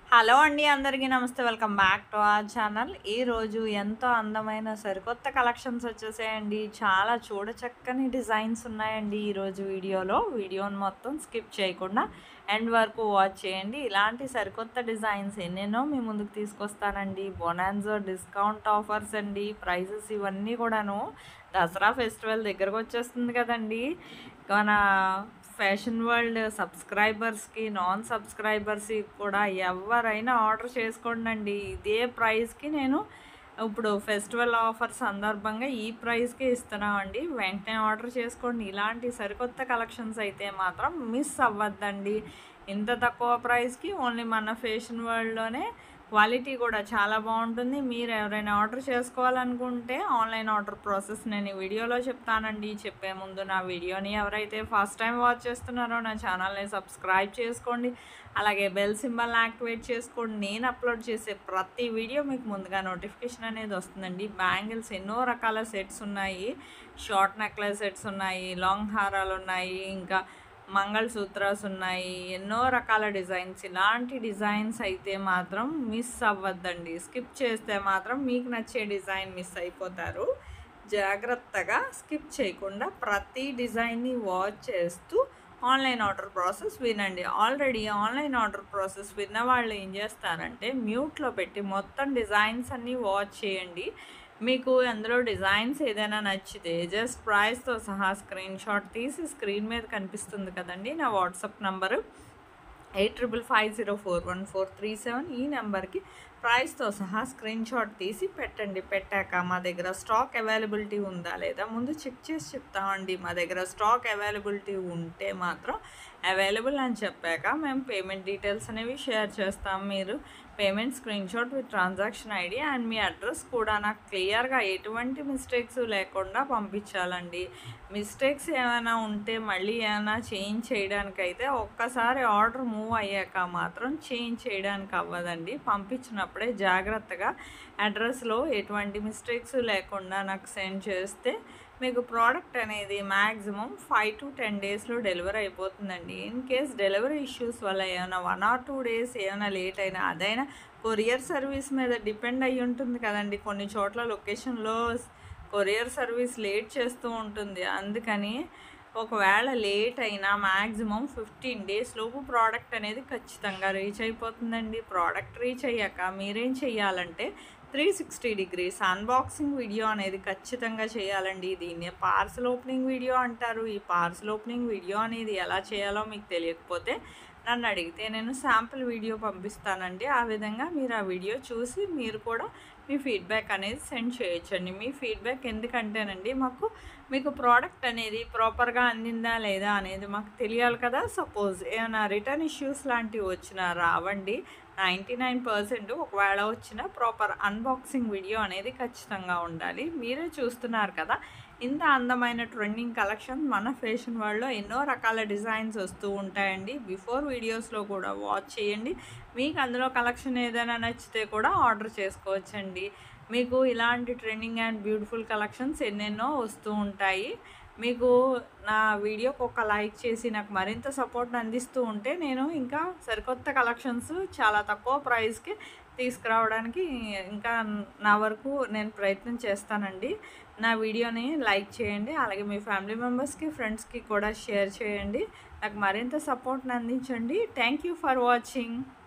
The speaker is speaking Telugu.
హలో అండి అందరికీ నమస్తే welcome back to our channel ఈరోజు ఎంతో అందమైన సరికొత్త కలెక్షన్స్ వచ్చేసాయండి చాలా చూడచక్కని డిజైన్స్ ఉన్నాయండి ఈరోజు వీడియోలో వీడియోని మొత్తం స్కిప్ చేయకుండా ఎండ్ వరకు వాచ్ చేయండి ఇలాంటి సరికొత్త డిజైన్స్ ఎన్నెన్నో మీ ముందుకు తీసుకొస్తానండి బొనాన్జో డిస్కౌంట్ ఆఫర్స్ అండి ప్రైజెస్ ఇవన్నీ కూడాను దసరా ఫెస్టివల్ దగ్గరకు వచ్చేస్తుంది కదండి మన ఫ్యాషన్ వరల్డ్ సబ్స్క్రైబర్స్కి నాన్ సబ్స్క్రైబర్స్కి కూడా ఎవరైనా ఆర్డర్ చేసుకోండి ఇదే ప్రైస్కి నేను ఇప్పుడు ఫెస్టివల్ ఆఫర్ సందర్భంగా ఈ ప్రైస్కే ఇస్తున్నామండి వెంటనే ఆర్డర్ చేసుకోండి ఇలాంటి సరికొత్త కలెక్షన్స్ అయితే మాత్రం మిస్ అవ్వద్దండి ఇంత తక్కువ ప్రైస్కి ఓన్లీ మన ఫ్యాషన్ వరల్డ్లోనే క్వాలిటీ కూడా చాలా బాగుంటుంది మీరు ఎవరైనా ఆర్డర్ చేసుకోవాలనుకుంటే ఆన్లైన్ ఆర్డర్ ప్రాసెస్ నేను ఈ వీడియోలో చెప్తానండి చెప్పే ముందు నా వీడియోని ఎవరైతే ఫస్ట్ టైం వాచ్ చేస్తున్నారో నా ఛానల్ని సబ్స్క్రైబ్ చేసుకోండి అలాగే బెల్ సింబల్ యాక్టివేట్ చేసుకోండి నేను అప్లోడ్ చేసే ప్రతి వీడియో మీకు ముందుగా నోటిఫికేషన్ అనేది వస్తుందండి బ్యాంగిల్స్ ఎన్నో రకాల సెట్స్ ఉన్నాయి షార్ట్ నెక్లెస్ సెట్స్ ఉన్నాయి లాంగ్ హారాలు ఉన్నాయి ఇంకా మంగళసూత్రాస్ ఉన్నాయి ఎన్నో రకాల డిజైన్స్ ఇలాంటి డిజైన్స్ అయితే మాత్రం మిస్ అవ్వద్దండి స్కిప్ చేస్తే మాత్రం మీకు నచ్చే డిజైన్ మిస్ అయిపోతారు జాగ్రత్తగా స్కిప్ చేయకుండా ప్రతి డిజైన్ని వాచ్ చేస్తూ ఆన్లైన్ ఆర్డర్ ప్రాసెస్ వినండి ఆల్రెడీ ఆన్లైన్ ఆర్డర్ ప్రాసెస్ విన్న వాళ్ళు ఏం చేస్తారంటే మ్యూట్లో పెట్టి మొత్తం డిజైన్స్ అన్నీ వాచ్ చేయండి మీకు అందులో డిజైన్స్ ఏదైనా నచ్చితే జస్ట్ ప్రైస్తో సహా స్క్రీన్ షాట్ తీసి స్క్రీన్ మీద కనిపిస్తుంది కదండి నా WhatsApp number eight triple five zero four one four three seven ఈ నెంబర్కి ప్రైస్తో సహా స్క్రీన్ షాట్ తీసి పెట్టండి పెట్టాక మా దగ్గర స్టాక్ అవైలబిలిటీ ఉందా లేదా ముందు చెక్ చేసి చెప్తామండి మా దగ్గర స్టాక్ అవైలబిలిటీ ఉంటే మాత్రం అవైలబుల్ అని చెప్పాక మేము పేమెంట్ డీటెయిల్స్ అనేవి షేర్ చేస్తాం మీరు payment screenshot with transaction ID and మీ అడ్రస్ కూడా నాకు క్లియర్గా ఎటువంటి మిస్టేక్స్ లేకుండా పంపించాలండి మిస్టేక్స్ ఏమైనా ఉంటే మళ్ళీ ఏమైనా చేంజ్ చేయడానికైతే ఒక్కసారి ఆర్డర్ మూవ్ అయ్యాక మాత్రం చేంజ్ చేయడానికి అవ్వదండి పంపించినప్పుడే జాగ్రత్తగా అడ్రస్లో ఎటువంటి మిస్టేక్స్ లేకుండా నాకు సెండ్ చేస్తే మీకు ప్రోడక్ట్ అనేది మ్యాక్సిమం ఫైవ్ టు టెన్ డేస్లో డెలివరీ అయిపోతుందండి ఇన్ కేస్ డెలివరీ ఇష్యూస్ వల్ల ఏమైనా వన్ ఆర్ టూ డేస్ ఏమైనా లేట్ అయినా అదైనా కొరియర్ సర్వీస్ మీద డిపెండ్ అయి ఉంటుంది కదండి కొన్ని చోట్ల లొకేషన్లో కొరియర్ సర్వీస్ లేట్ చేస్తూ ఉంటుంది అందుకని ఒకవేళ లేట్ అయినా మ్యాక్సిమం ఫిఫ్టీన్ డేస్ లోపు ప్రోడక్ట్ అనేది ఖచ్చితంగా రీచ్ అయిపోతుందండి ప్రోడక్ట్ రీచ్ అయ్యాక మీరేం చేయాలంటే three sixty degrees unboxing video అనేది ఖచ్చితంగా చేయాలండి దీన్ని పార్సల్ ఓపెనింగ్ వీడియో అంటారు ఈ పార్సల్ ఓపెనింగ్ వీడియో అనేది ఎలా చేయాలో మీకు తెలియకపోతే నన్ను అడిగితే నేను శాంపుల్ వీడియో పంపిస్తానండి ఆ విధంగా మీరు ఆ వీడియో చూసి మీరు కూడా మీ ఫీడ్బ్యాక్ అనేది సెండ్ చేయొచ్చండి మీ ఫీడ్బ్యాక్ ఎందుకంటేనండి మాకు మీకు ప్రోడక్ట్ అనేది ప్రాపర్గా అందిందా లేదా అనేది మాకు తెలియాలి కదా సపోజ్ ఏమైనా రిటర్న్ ఇష్యూస్ లాంటివి వచ్చినా రావండి నైంటీ నైన్ పర్సెంట్ ఒకవేళ వచ్చిన ప్రాపర్ అన్బాక్సింగ్ వీడియో అనేది ఖచ్చితంగా ఉండాలి మీరే చూస్తున్నారు కదా ఇంత అందమైన ట్రెండింగ్ కలెక్షన్ మన ఫ్యాషన్ వరల్డ్లో ఎన్నో రకాల డిజైన్స్ వస్తూ ఉంటాయండి బిఫోర్ వీడియోస్లో కూడా వాచ్ చేయండి మీకు అందులో కలెక్షన్ ఏదైనా నచ్చితే కూడా ఆర్డర్ చేసుకోవచ్చండి మీకు ఇలాంటి ట్రెండింగ్ అండ్ బ్యూటిఫుల్ కలెక్షన్స్ ఎన్నెన్నో వస్తూ ఉంటాయి మీకు నా వీడియోకి ఒక లైక్ చేసి నాకు మరింత సపోర్ట్ అందిస్తూ ఉంటే నేను ఇంకా సరికొత్త కలెక్షన్స్ చాలా తక్కువ ప్రైస్కి తీసుకురావడానికి ఇంకా నా వరకు నేను ప్రయత్నం చేస్తానండి నా వీడియోని లైక్ చేయండి అలాగే మీ ఫ్యామిలీ మెంబర్స్కి ఫ్రెండ్స్కి కూడా షేర్ చేయండి నాకు మరింత సపోర్ట్ని అందించండి థ్యాంక్ యూ ఫర్ వాచింగ్